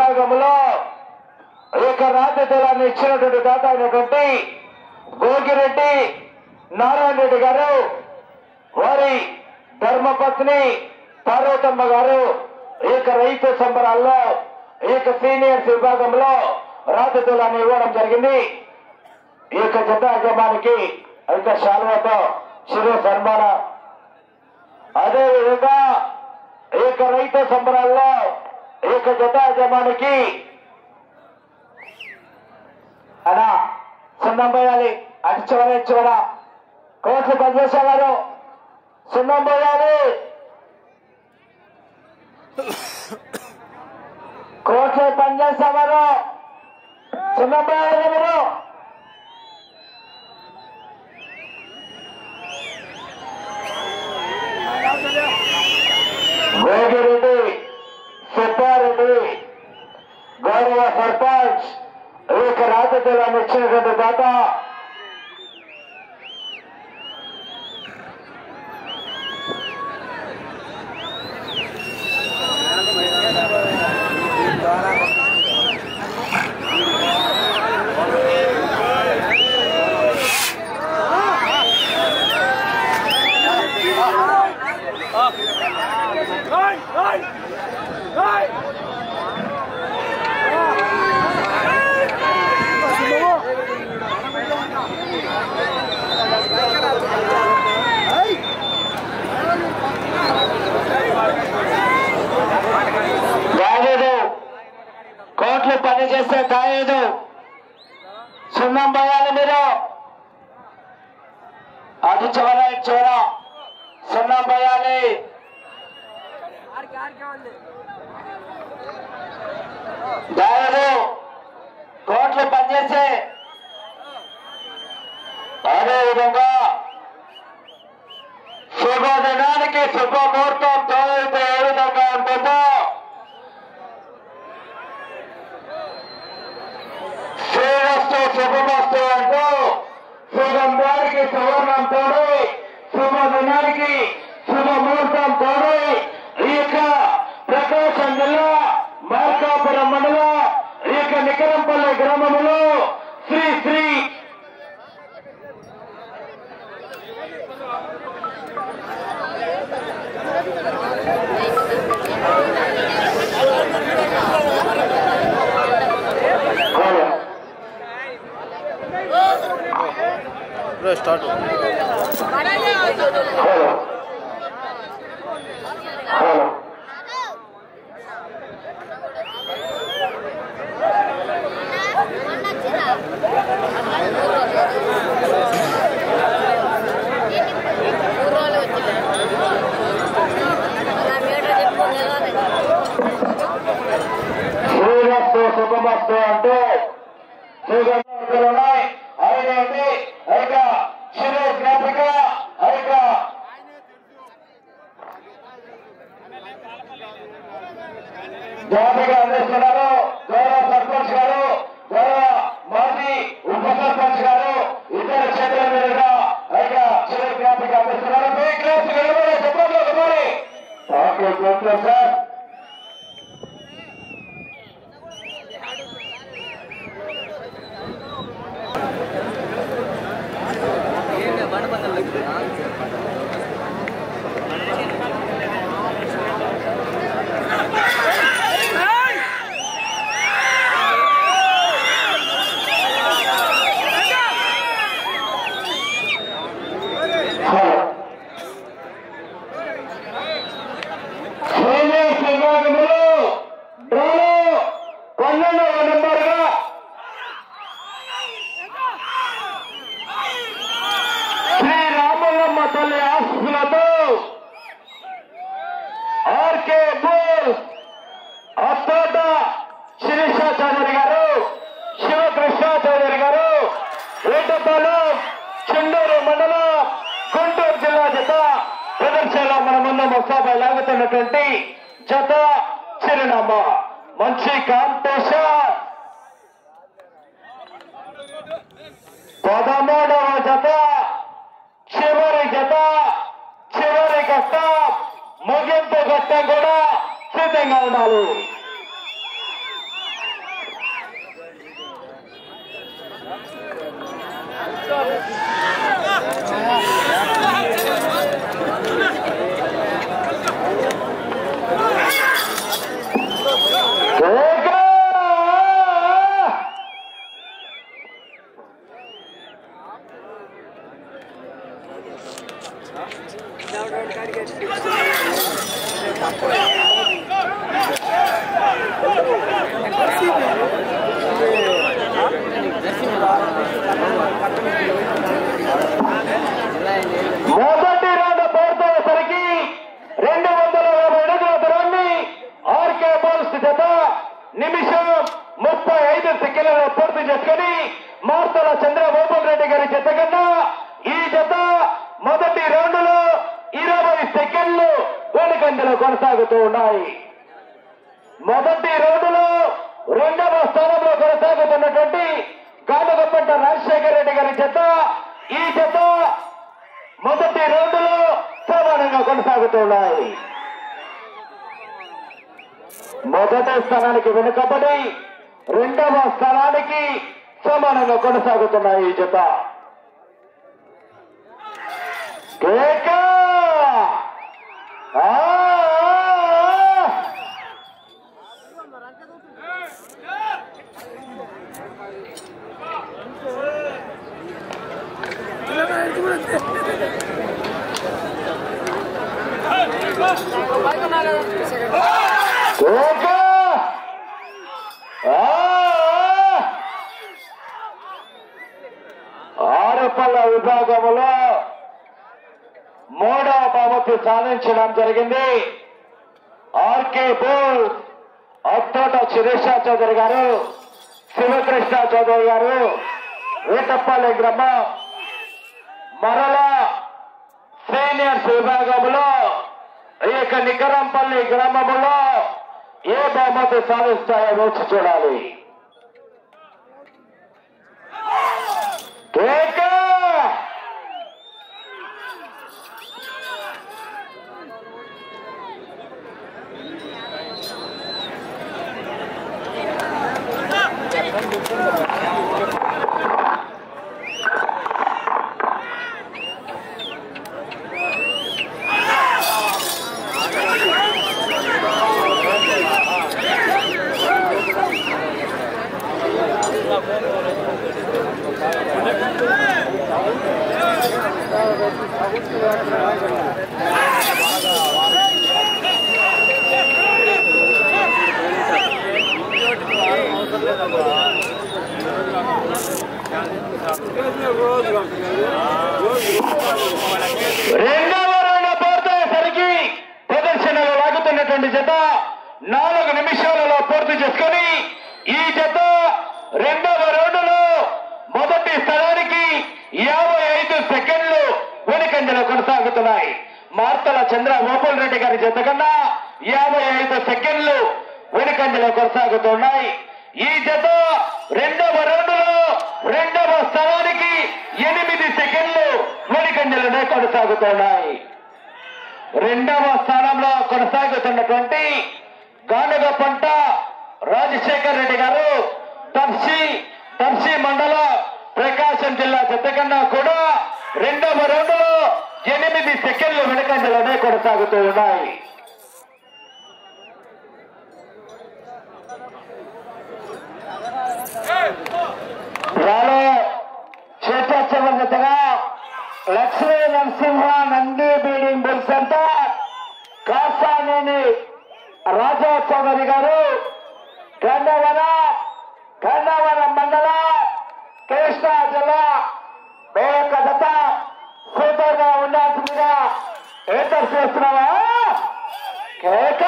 విభాగంలో ఈ యొక్క రాజధాని ఇచ్చినటువంటి దాత అయినటువంటి గోగిరెడ్డి నారాయణ రెడ్డి గారు వారి ధర్మపత్ని పార్వతమ్మ గారు ఈ యొక్క రైతు సంబరాల్లో ఈ యొక్క సీనియర్స్ విభాగంలో రాజధాని ఇవ్వడం జరిగింది ఈ యొక్క జత యజమానికి ఆ యొక్క శాల్వతో చిరు సన్మానం అదే విధంగా ఈ యొక్క రైతు సంబరాల్లో ఈ యొక్క జత యజమానికి అనా సున్నం పోయాలి అటు చివర ఇటు చివర కోట్లు పనిచేసేవారు సున్నం పోయాలి కోట్లు పనిచేసేవారు సున్నం పోయాలి మీరు గోగిరెడ్డి సుబ్బారెడ్డి గౌరవ సర్పంచ్ ఈ యొక్క రాజకీయాలను ఇచ్చినటువంటి దాత కాలేదు కోట్లు పని చేస్తే కాలేదు సున్నం పోయాలి మీరు అటు చివర ఇటు చివర సున్నం పోయాలి దాదాపు కోట్లు పనిచేసే అదే విధంగా శుభదినానికి శుభముహూర్తం తోడైతే ఏ విధంగా ఉంటుందో శ్రీరస్తు శుభమస్తు అంటూ శుభంగానికి సువర్ణం తోడై శుభదినానికి శుభముహూర్తం తోడై ఈ యొక్క ప్రకాశం జిల్లా మార్కాపురం మండల ఈ యొక్క నికరంపల్లి గ్రామంలో శ్రీ శ్రీ హలో స్టార్ట్ హలో హలో శ్రీరస్తు శుభమస్తు అంటూ శ్రీగంధలు ఉన్నాయి అదేంటి ఇక చిరు జ్ఞాపిక ఇక జ్ఞాపిక అందిస్తున్నారు గౌరవ సర్పంచ్ గారు గౌరవ మాజీ ఉప సర్పంచ్ గారు ఇతర చేతుల మీదుగా ఇక చిరు జ్ఞాపిక అందిస్తున్నారు మీ క్లాస్ నిలబడి చెప్పండి చెప్పండి okay okay sir hello Srinivas విభాగంలో డ్రాలో పన్నెండవ నెంబర్గా శ్రీ రామలమ్మ తల్లి ఆశీస్సులతో ఆర్కే బోల్ అత్తోట శిరీష చౌదరి గారు శివకృష్ణ చౌదరి గారు వేటపాలెం చెండూరు మండలం గుంటూరు జిల్లా జత ప్రదర్శనలో మన ముందు ముస్తాబై లాగుతున్నటువంటి జత చిరునామా మంచి కాంపిటీషన్ పదమూడవ జత చివరి జత చివరి ఘట్టం ముగింపు ఘట్టం కూడా సిద్ధంగా ఉండాలి మొదటి రౌండ్ పూర్తయ్యేసరికి రెండు వందల యాభై అడుగుల దూరాన్ని ఆర్కే బాల్స్ జత నిమిషం ముప్పై ఐదు సెకండ్లలో పూర్తి చేసుకుని మార్తల చంద్రబాబు రెడ్డి గారి జత కన్నా ఈ జత మొదటి రౌండ్ లో ఇరవై సెకండ్లు వెనుకంజలో కొనసాగుతూ ఉన్నాయి మొదటి రౌండ్లో రెండవ స్థానంలో కొనసాగుతున్నటువంటి గానుగప్పంట రాజశేఖర రెడ్డి గారి జత ఈ జత మొదటి రౌండ్లో సమానంగా కొనసాగుతున్నాయి మొదటి స్థానానికి వెనుకబడి రెండవ స్థానానికి సమానంగా కొనసాగుతున్నాయి ఈ జత కేక ఆ, ఆ, ఆ. ఓకే ఆ, ఆ. ఆరుపల్ల విభాగంలో మూడవ బహుమతి సాధించడం జరిగింది ఆర్కే బోల్ అత్తోట శిరీష చౌదరి గారు శివకృష్ణ చౌదరి గారు వేటపల్లి గ్రామం మరలా సీనియర్స్ విభాగంలో ఈ యొక్క నికరంపల్లి గ్రామంలో ఏ బహుమతి సాధిస్తాయో వేచి చూడాలి కేక రెండవ రౌండ్ పూర్తయ్యేసరికి ప్రదర్శనలో లాగుతున్నటువంటి జత నాలుగు నిమిషాలలో పూర్తి చేసుకొని ఈ జత రెండవ రౌండ్లో మొదటి స్థలానికి యాభై ఐదు సెకండ్లు వెనుకంజలో కొనసాగుతున్నాయి మార్తల చంద్ర గోపాల్ రెడ్డి గారి జత కన్నా యాభై ఐదు సెకండ్లు వెనుకంజలో కొనసాగుతున్నాయి ఈ జత రెండవ రౌండ్లో రెండవ స్థలానికి ఎనిమిది సెకండ్లు వెనుకంజలోనే కొనసాగుతున్నాయి రెండవ స్థానంలో కొనసాగుతున్నటువంటి గానుగ పంట రాజశేఖర్ రెడ్డి గారు తర్సి తర్సి మండల ప్రకాశం జిల్లా జత కన్నా కూడా రెండవ రౌండ్లో ఎనిమిది సెకండ్లు వెనుకంజలోనే కొనసాగుతూ ఉన్నాయి రాలో చేపట్టబడ్డగా Lakshmi Narasimha Nandi breeding bull center Kasaneni Raja Chowdary garu Gandavaram Gandavaram మండల కృష్ణా జిల్లా మీ యొక్క జత సూపర్ గా ఉండాల్సిందిగా ఏర్పాటు చేస్తున్నావా కేక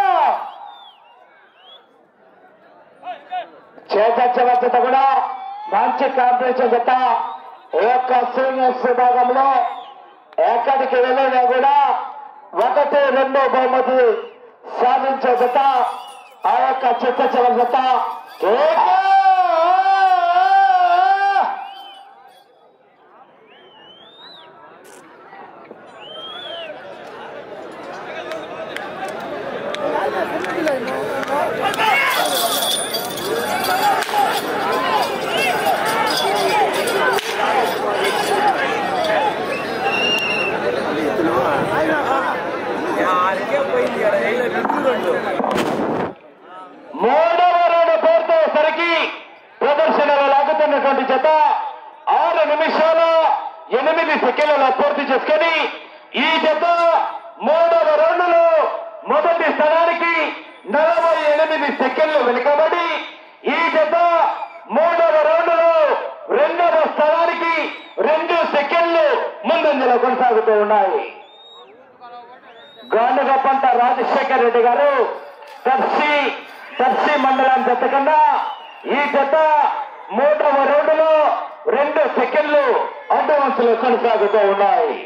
చేతచ్చల జత కూడా మంచి కాంపిటీషన్ జత ఈ యొక్క సీనియర్స్ విభాగంలో ఎక్కడికి వెళ్ళినా కూడా ఒకటి రెండు బహుమతి సాధించే జత ఆ యొక్క చిత్తచల జత కేక! మూడవ రౌండ్ పూర్తయ్యేసరికి ప్రదర్శనలో లాగుతున్నటువంటి జత ఆరు నిమిషాల ఎనిమిది సెకండ్లలో పూర్తి చేసుకొని ఈ జత మూడవ రౌండ్లో మొదటి స్థానానికి నలభై ఎనిమిది ఎనిమిది సెకండ్లు వెనుకబడి ఈ జత మూడవ రౌండ్లో రెండవ స్థానానికి రెండు సెకండ్లు ముందంజలో కొనసాగుతూ ఉన్నాయి గానుగపంట రాజశేఖర్ రెడ్డి గారు తర్సి తర్సి మండలం జత కన్నా ఈ జత మూడవ రౌండ్లో రెండు సెకండ్లు అడ్వాన్స్లో కొనసాగుతూ ఉన్నాయి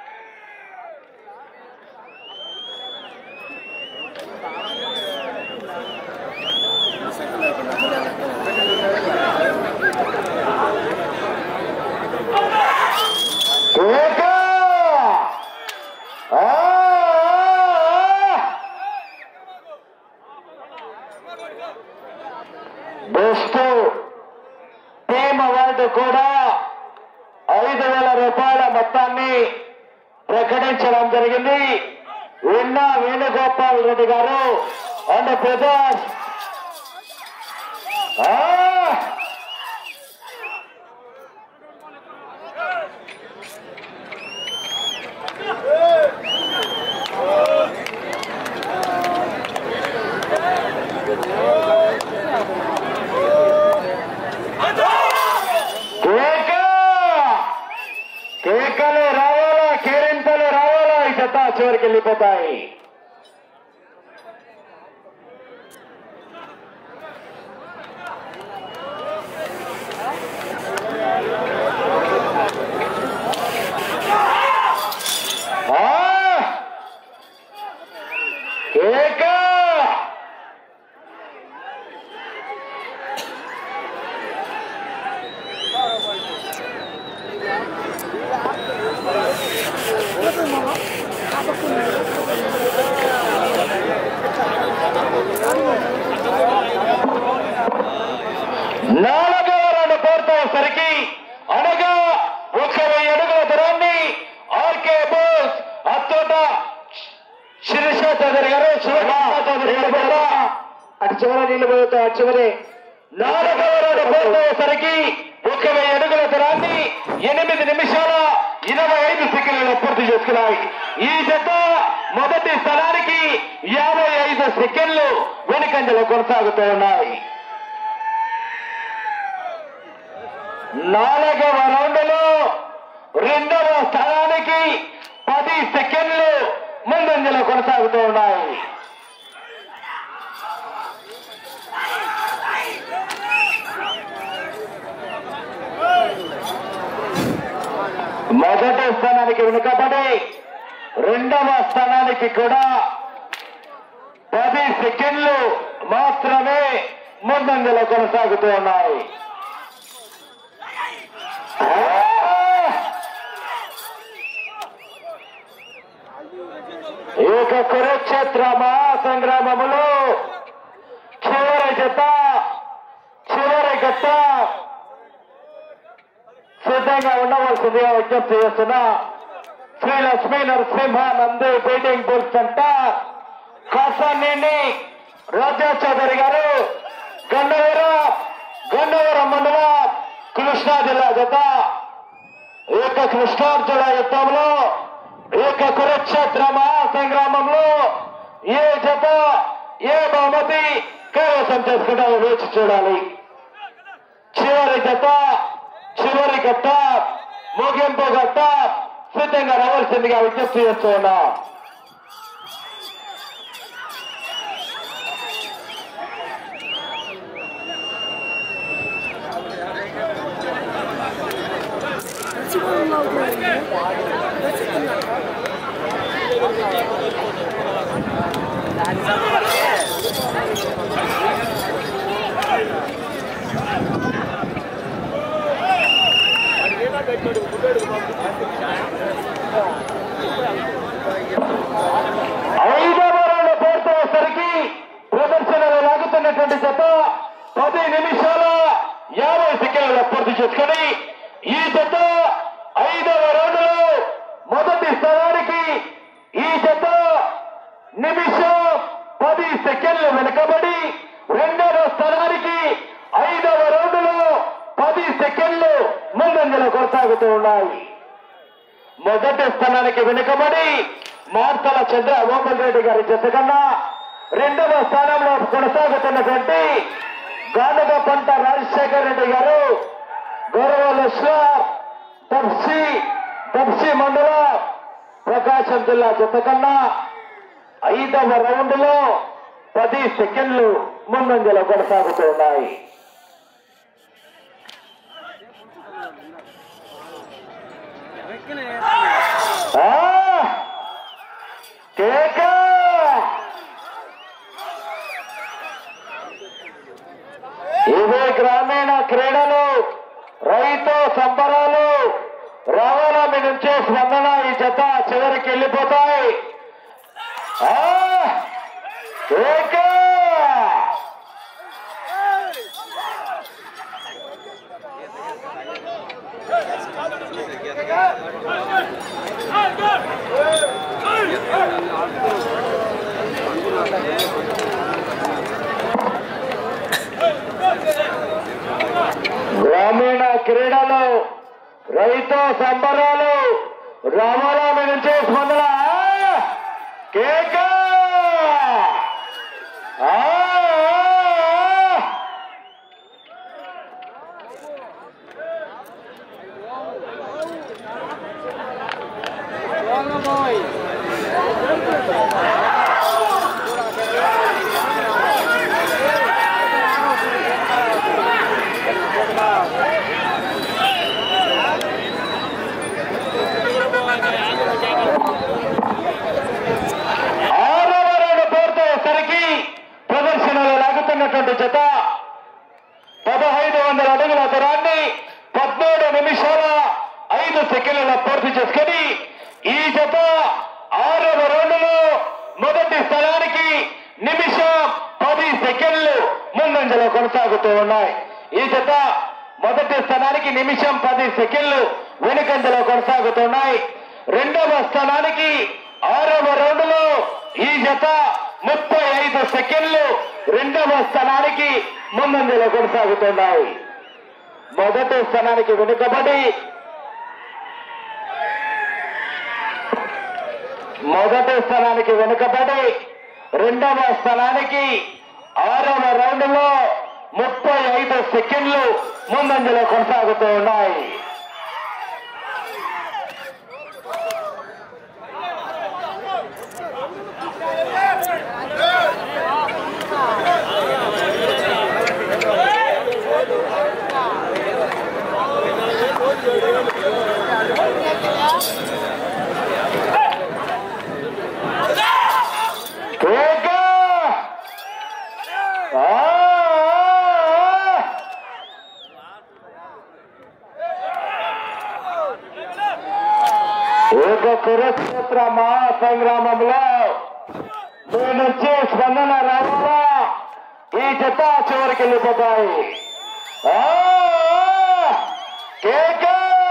ఏక! ఆ! బెస్ట్ టీమ్ అవార్డు కూడా ఐదు వేల రూపాయల మొత్తాన్ని ప్రకటించడం జరిగింది విన్నా వేణుగోపాల్ రెడ్డి గారు అండ్ బ్రదర్స్ ఆ! కేక కేకలు రావాలా కేరింతలు రావాలా ఈ జత చివరికి వెళ్ళిపోతాయి ఆ! కేక నాలుగవ రౌండ్ పూర్తయ్యేసరికి అనగా ఒక వెయ్యి అడుగుల దూరాన్ని ఆర్కే బోస్ అత్తోట శిరీష చౌదరి గారు శిరీష చౌదరి గారు కూడా అటు చివర నీళ్ళు పోతా అటు చివరి నాలుగవ రౌండ్ పూర్తయ్యేసరికి ఒక వెయ్యి అడుగుల దూరాన్ని ఎనిమిది నిమిషాల ఇరవై ఐదు సెకండ్లలో పూర్తి చేసుకున్నాయి ఈ జత మొదటి స్థలానికి యాభై ఐదు సెకండ్లు వెనుకంజలో కొనసాగుతూ ఉన్నాయి నాలుగవ రౌండ్లో రెండవ స్థానానికి పది సెకండ్లు ముందంజలో కొనసాగుతూ ఉన్నాయి మొదటి స్థానానికి వెనుకబడి రెండవ స్థానానికి కూడా పది సెకండ్లు మాత్రమే ముందంజలో కొనసాగుతూ ఉన్నాయి ఈ యొక్క కురుక్షేత్ర మహాసంగ్రామములో చివరి జత చివరి గట్ట సిద్ధంగా ఉండవలసిందిగా విజ్ఞప్తి చేస్తున్నా Shri Lakshmi Narasimha Nandi breeding bull center Kasaneni Raja Chowdary garu Gandavaram Gandavaram మండలం కృష్ణా జిల్లా జత ఈ యొక్క కృష్ణార్జున యుద్ధంలో ఈ యొక్క కురుక్షేత్ర మహాసంగ్రామంలో ఏ జత ఏ బహుమతి కైవసం చేసుకుంటారో వేచి చూడాలి చివరి జత చివరి గట్ట ముగింపు గట్ట సిద్ధంగా రావాల్సిందిగా విజ్ఞప్తి చేస్తూ ఉన్నా ఐదవ రౌండ్ పూర్తయ్యేసరికి ప్రదర్శనలో లాగుతున్నటువంటి జత పది నిమిషాల యాభై సెకండ్ల పూర్తి చేసుకొని ఈ జత ఐదవ రౌండ్లో మొదటి స్థానానికి ఈ జత నిమిషం పది సెకండ్లు వెనుకబడి రెండవ స్థానానికి ఐదవ రౌండ్లో పది సెకండ్లు ముందంజలో కొనసాగుతూ ఉన్నాయి మొదటి స్థానానికి వెనుకబడి మార్తల చంద్ర ఓమల్ రెడ్డి గారి జత కన్నా రెండవ స్థానంలో కొనసాగుతున్నటువంటి గానుగ పంట రాజశేఖర రెడ్డి గారు గౌరవ లష్కర్ తప్సి తప్సి మండలం ప్రకాశం జిల్లా జత కన్నా ఐదవ రౌండ్ లో పది సెకండ్లు ముందంజలో కొనసాగుతున్నాయి ఆ! కేక ఇవే గ్రామీణ క్రీడలు రైతు సంబరాలు రావాలని నుంచే స్పందన ఈ జత చివరికి వెళ్ళిపోతాయి ఆ! కేక గ్రామీణ క్రీడలు రైతు సంబరాలు రామారామి నుంచి స్పందన కేక ఆ! ఆరవ రౌండ్ పూర్తయ్యేసరికి ప్రదర్శనలో లాగుతున్నటువంటి జత పదహైదు వందల అడుగుల దూరాన్ని పద్మూడు నిమిషాల ఐదు సెకండ్ల పూర్తి చేసుకొని ఈ జత ఆరవ రౌండ్లో మొదటి స్థలానికి నిమిషం పది సెకండ్లు ముందంజలో కొనసాగుతూ ఉన్నాయి ఈ జత మొదటి స్థానానికి నిమిషం పది సెకండ్లు వెనుకంజలో కొనసాగుతున్నాయి రెండవ స్థానానికి ఆరవ రౌండ్లో ఈ జత ముప్పై ఐదు సెకండ్లు రెండవ స్థానానికి ముందంజలో కొనసాగుతున్నాయి మొదటి స్థానానికి వెనుకబడి మొదటి స్థానానికి వెనుకబడి రెండవ స్థానానికి ఆరవ రౌండ్ లో ముప్పై ఐదు సెకండ్లు ముందంజలో కొనసాగుతూ ఉన్నాయి కేక! ఆ! ఏక కురుక్షేత్ర మహాసంగ్రామంలో నేనొచ్చే స్పందన రావాలా ఈ జత చివరికి వెళ్ళిపోతాయి ఆ! కేక!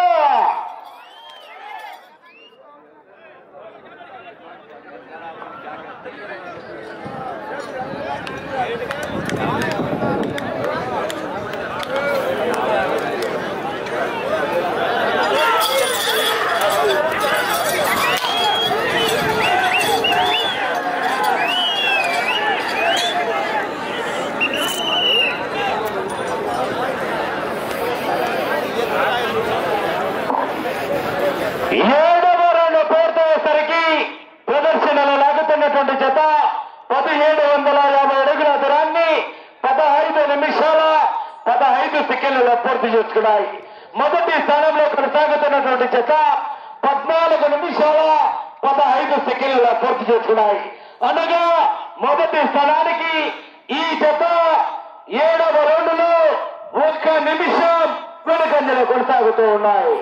ఏడవ రౌండ్ పూర్తయ్యేసరికి ప్రదర్శనలో లాగుతున్నటువంటి జత పదిహేడు వందల యాభై అడుగుల దూరాన్ని పదహైదు నిమిషాల పదహైదు సెకండ్లలో పూర్తి చేసుకున్నాయి మొదటి స్థానంలో కొనసాగుతున్నటువంటి జత పద్నాలుగు నిమిషాల పదహైదు సెకండ్లలో పూర్తి చేసుకున్నాయి అనగా మొదటి స్థానానికి ఈ జత ఏడవ రౌండ్లో ఒక్క నిమిషం వెనుకంజలో కొనసాగుతూ ఉన్నాయి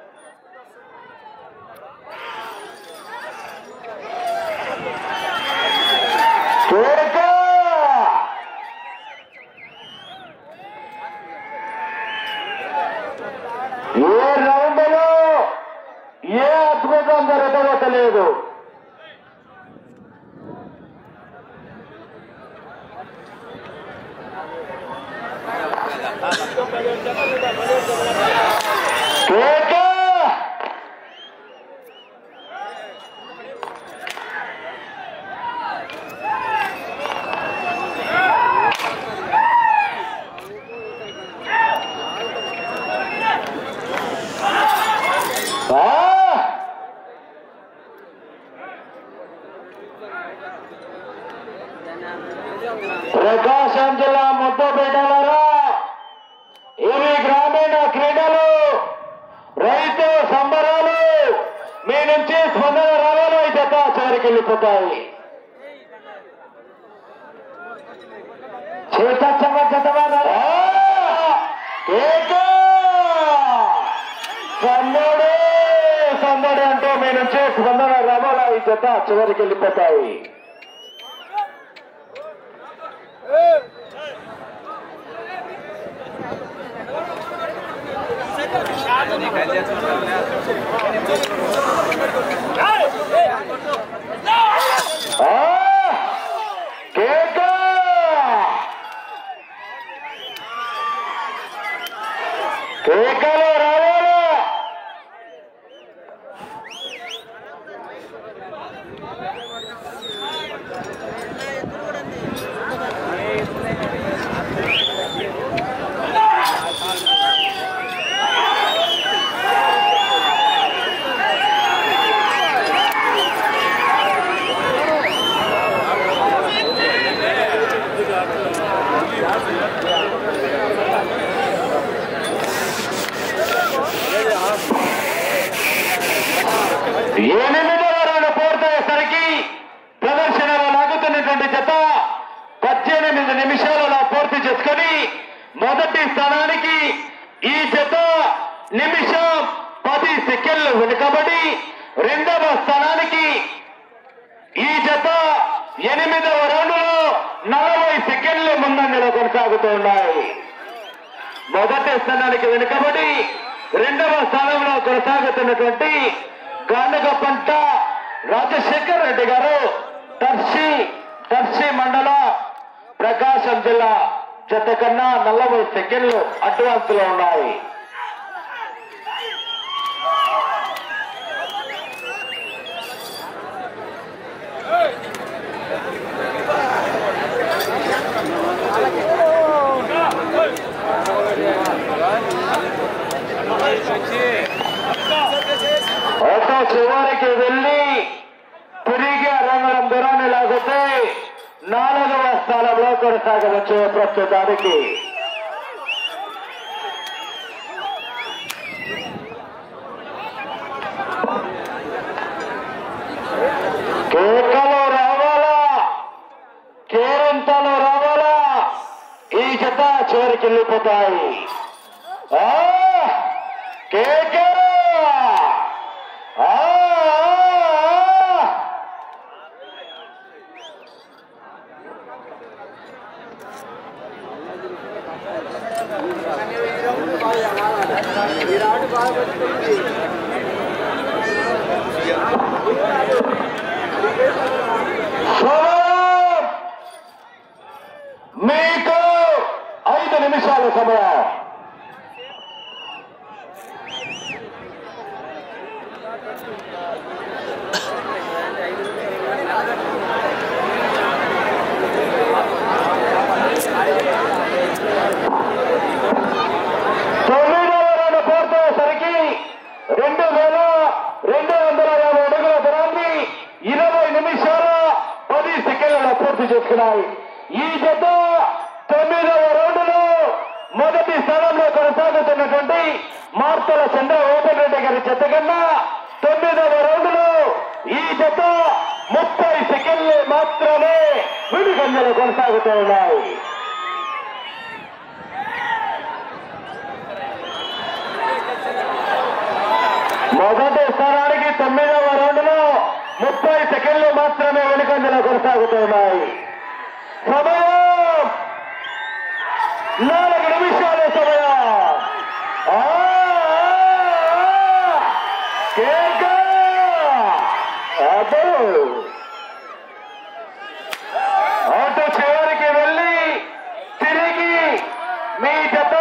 కోరిక ఏ రౌండ్లో ఏ అద్భుతం జరగదో తెలియదు కేక! ప్రకాశం జిల్లా ముద్దపేటలరా ఇవి గ్రామీణ క్రీడలు రైతు సంబరాలు మీ నుంచి స్పందన రావాలో ఈ జత చివరికి వెళ్ళిపోతాయి చేత సందడి సందడి అంటూ మీ నుంచి స్పందన రావాలా ఈ జత చివరికి వెళ్ళిపోతాయి ఆ! కేక! కేకలు రావాలా ఎనిమిదవ రౌండ్ పూర్తయ్యేసరికి ప్రదర్శనలో లాగుతున్నటువంటి జత పద్దెనిమిది నిమిషాలలో పూర్తి చేసుకొని మొదటి స్థానానికి ఈ జత నిమిషం పది సెకండ్లు వెనుకబడి రెండవ స్థానానికి ఈ జత ఎనిమిదవ రౌండ్లో నలభై సెకండ్లు ముందంజలో కొనసాగుతూ ఉన్నాయి మొదటి స్థానానికి వెనుకబడి రెండవ స్థానంలో కొనసాగుతున్నటువంటి గానుగ పంట రాజశేఖర్ రెడ్డి గారు టర్షి టర్షి మండల ప్రకాశం జిల్లా జత కన్నా నలభై సెకండ్లు అడ్వాన్స్ లో ఉన్నాయి ఆటో చివరికి వెళ్ళి తిరిగి రంగం దూరాన్ని లాగితే నాలుగవ స్థానంలో కొనసాగవచ్చు ప్రస్తుతానికి కేకలు రావాలా కేరంతలు రావాలా ఈ జత చివరికి వెళ్ళిపోతాయి ఆ! కేక ఆ! ఆ! సమయం మీకు ఐదు నిమిషాల సమయం తొమ్మిదవ రౌండ్ పూర్తయ్యేసరికి రెండు వేల రెండు వందల యాభై అడుగుల దూరాన్ని ఇరవై నిమిషాల పది సెకండ్లలో పూర్తి చేసుకున్నాయి ఈ జత తొమ్మిదవ రౌండ్లో మొదటి స్థానంలో కొనసాగుతున్నటువంటి మార్తల చంద్ర ఓపెన్ రెడ్డి గారి జత కన్నా తొమ్మిదవ రౌండ్లో ఈ జత ముప్పై సెకండ్లు మాత్రమే విడిగంజలు కొనసాగుతూ ఉన్నాయి మొదటి స్థానానికి తొమ్మిదవ రౌండ్లో ముప్పై సెకండ్లు మాత్రమే వెనుకంజలో కొనసాగుతున్నాయి సమయం నాలుగు నిమిషాల సమయం ఆ, ఆ, ఆ, కేక! అబ్బో! అటు చివరికి వెళ్ళి తిరిగి మీ జత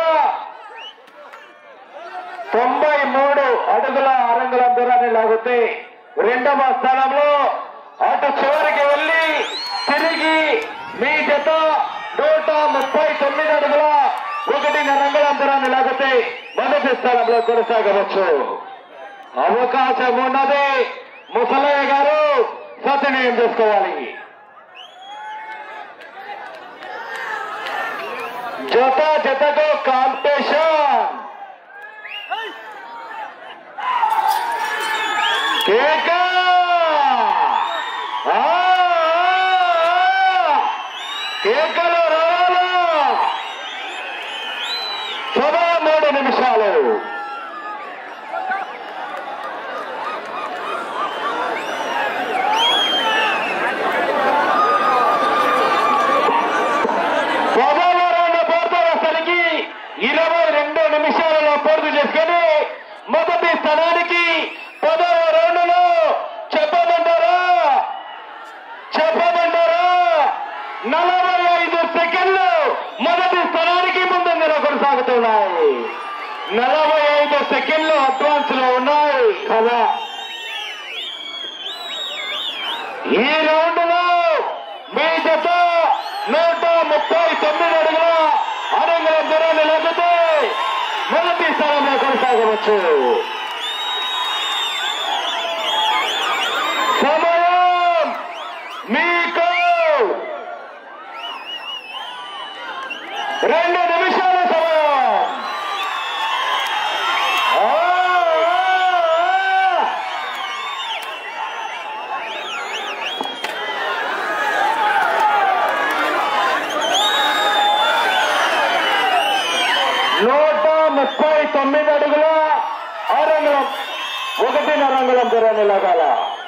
తొంభై మూడు అడుగుల అరంగుల దూరాన్ని లాగితే రెండవ స్థానంలో అటు చివరికి వెళ్ళి తిరిగి మీ జత నూట ముప్పై తొమ్మిది అడుగుల ఒకటి రంగుల దూరాన్ని లాగితే మొదటి స్థానంలో కొనసాగవచ్చు అవకాశం ఉన్నది ముసలయ్య గారు సద్వినియోగం చేసుకోవాలి జత జతకు కాంపిటీషన్ కేక ఆ, ఆ, కేకలు రావాలా సభా మూడు నిమిషాలు సోమవారం పూర్తవసరికి ఇరవై రెండు నిమిషాలలో పూర్తి చేసుకొని మొదటి స్థానానికి పదవ రౌండ్లో చెప్పమంటారా చెప్పమంటారా నలభై ఐదు సెకండ్లు మొదటి స్థానానికి ముందంజలో కొనసాగుతున్నాయి నలభై ఐదు సెకండ్లు అడ్వాన్స్ లో ఉన్నాయి కదా ఈ రౌండ్ లో మీ జత నూట ముప్పై తొమ్మిది అడుగుల అరంగల దూరాన్ని లేకపోతే మొదటి స్థానంలో కొనసాగవచ్చు సమయం మీకు రెండు నిమిషాల సమయం ఆ, ఆ, ఆ. నూట ముప్పై తొమ్మిది అడుగుల ఆరంగులం ఒకటిన్నర అంగుళం దూరాన్ని లాగాల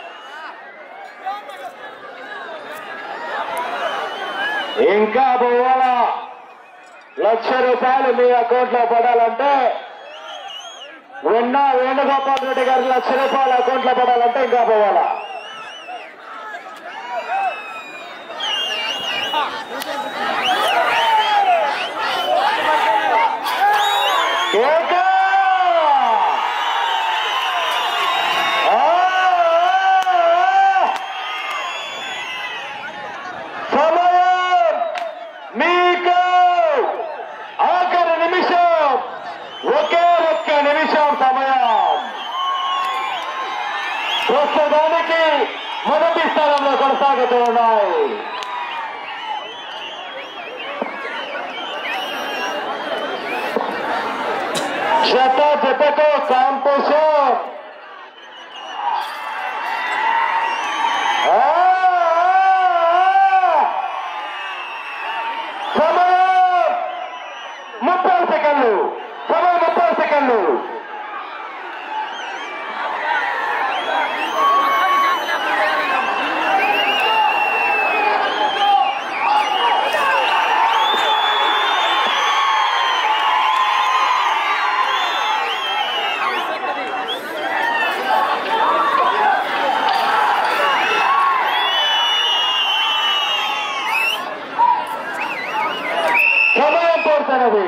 ఇంకా పోవాలా లక్ష రూపాయలు మీ అకౌంట్ లో పడాలంటే ఉన్న వేణుగోపాల్ రెడ్డి గారి లక్ష రూపాయలు అకౌంట్ లో పడాలంటే ఇంకా పోవాలా కేక! ఆ, ఆ, ఆ! సమయం మీకు ఆఖరి నిమిషం ఒకే ఒక్క నిమిషం సమయం ప్రస్తుతానికి మొదటి స్థానంలో కొనసాగుతూ ఉన్నాయి జత జతకు కాంపిటీషన్ ఆ, ఆ, ఆ. సమయం ముప్పై సెకండ్లు సమయం ముప్పై సెకండ్లు సమయం పూర్తయినది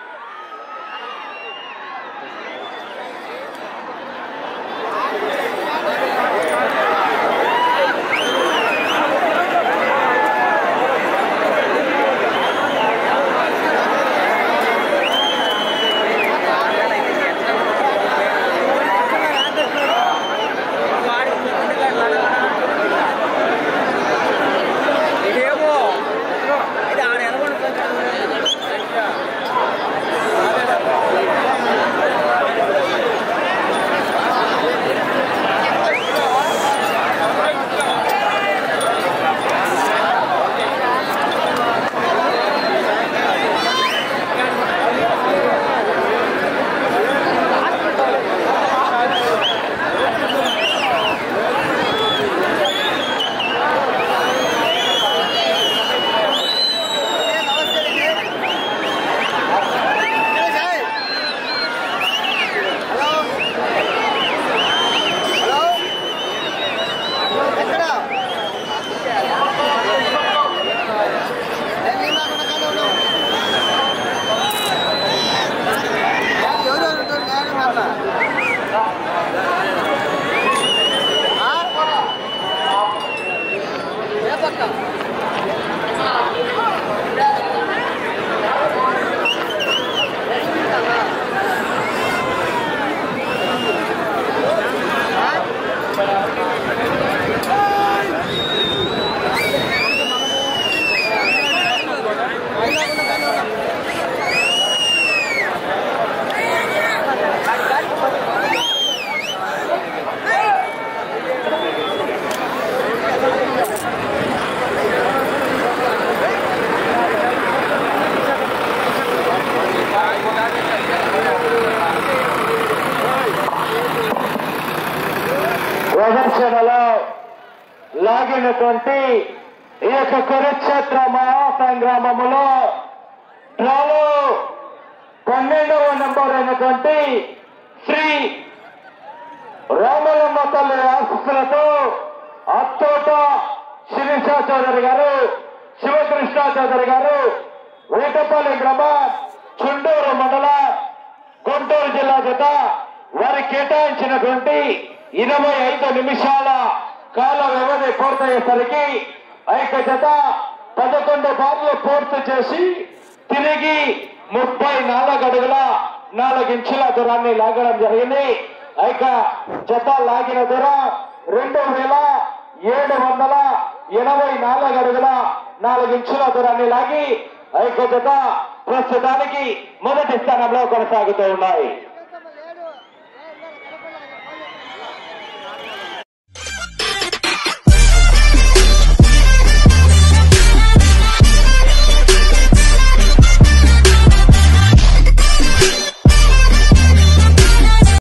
ఇదేమో ఇది ఆడ ఎనగొండ జరిగినటువంటి ఈ యొక్క కురుక్షేత్ర మహాసంగ్రామములో డ్రాలో పన్నెండవ నంబర్ అయినటువంటి శ్రీ రామలమ్మ తల్లి ఆశీస్సులతో అత్తోట శిరీష చౌదరి గారు శివకృష్ణ చౌదరి గారు వేటపల్లి గ్రామం చుండూరు మండలం గుంటూరు జిల్లా జత వారి కేటాయించినటువంటి ఇరవై ఐదు నిమిషాల కాల వ్యవధి పూర్తయ్యేసరికి ఐక జత పదకొండు బార్లు పూర్తి చేసి తిరిగి ముప్పై నాలుగు అడుగుల నాలుగు ఇంచుల దూరాన్ని లాగడం జరిగింది ఐక జత లాగిన దూరం రెండు వేల ఏడు వందల ఎనభై నాలుగు అడుగుల నాలుగు ఇంచుల దూరాన్ని లాగి ఐక జత ప్రస్తుతానికి మొదటి స్థానంలో కొనసాగుతూ ఉన్నాయి